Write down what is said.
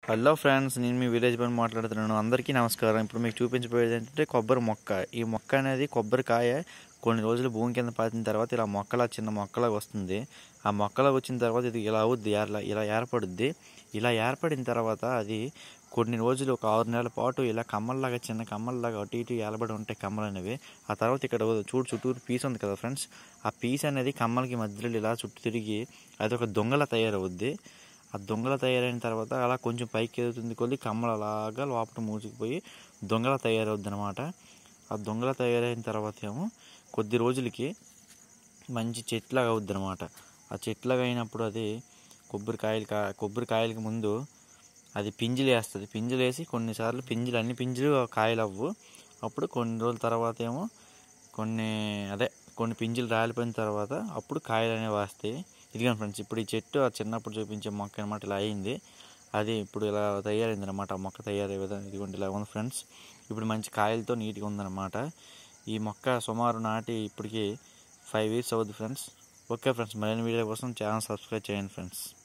hello friends నేను మీ village పని మాట్లాడుతున్నాను అందరికీ నమస్కారం ఇప్పుడు మీకు చూపించబోయేది ఏంటంటే కొబ్బరి మొక్క ఈ మొక్క అనేది కొబ్బరికాయ కొన్ని రోజులు భూమి కింద పాతిన తర్వాత ఇలా మొక్కలా చిన్న మొక్కలాగా వస్తుంది ఆ మొక్కలా వచ్చిన తర్వాత ఇది ఇలా అవుద్ది ఇలా ఇలా ఏర్పడుద్ది ఇలా ఏర్పడిన తర్వాత అది కొన్ని రోజులు ఒక ఆరు నెలల పాటు ఇలా కమ్మల్లాగా చిన్న కమ్మల్లాగా అటు ఇటు ఏలబడి ఉంటాయి కమ్మలు అనేవి ఆ తర్వాత ఇక్కడ చూడు చుట్టూరు పీస్ ఉంది కదా ఫ్రెండ్స్ ఆ పీస్ అనేది కమ్మలకి మధ్యలో ఇలా చుట్టూ తిరిగి అది ఒక దొంగల తయారవుద్ది ఆ దొంగల తయారైన తర్వాత అలా కొంచెం పైకి ఎదుగుతుంది కొద్ది కమ్మలు అలాగా లోపల మూసుకుపోయి దొంగల తయారవుద్ది అనమాట ఆ దొంగల తయారైన తర్వాత ఏమో కొద్ది రోజులకి మంచి చెట్లాగా అవుద్ది అనమాట ఆ చెట్లాగా అయినప్పుడు అది కొబ్బరికాయలు కా కొబ్బరికాయలకి ముందు అది పింజులు వేస్తుంది పింజులు వేసి కొన్నిసార్లు పింజులు అన్ని పింజులు కాయలు అవ్వు అప్పుడు కొన్ని రోజుల తర్వాత ఏమో కొన్ని అదే కొన్ని పింజులు రాలిపోయిన తర్వాత అప్పుడు కాయలు అనేవి వస్తాయి ఇదిగోండి ఫ్రెండ్స్ ఇప్పుడు ఈ చెట్టు ఆ చిన్నప్పుడు చూపించే మొక్క అనమాట ఇలా అయింది అది ఇప్పుడు ఇలా తయారైంది అనమాట ఆ మొక్క తయారయ్యే విధంగా ఇదిగోండి ఇలా ఉంది ఫ్రెండ్స్ ఇప్పుడు మంచి కాయలతో నీట్గా ఉందన్నమాట ఈ మొక్క సుమారు నాటి ఇప్పటికి ఫైవ్ ఇయర్స్ అవుద్ది ఫ్రెండ్స్ ఓకే ఫ్రెండ్స్ మరిన్ని వీడియో కోసం ఛానల్ సబ్స్క్రైబ్ చేయండి ఫ్రెండ్స్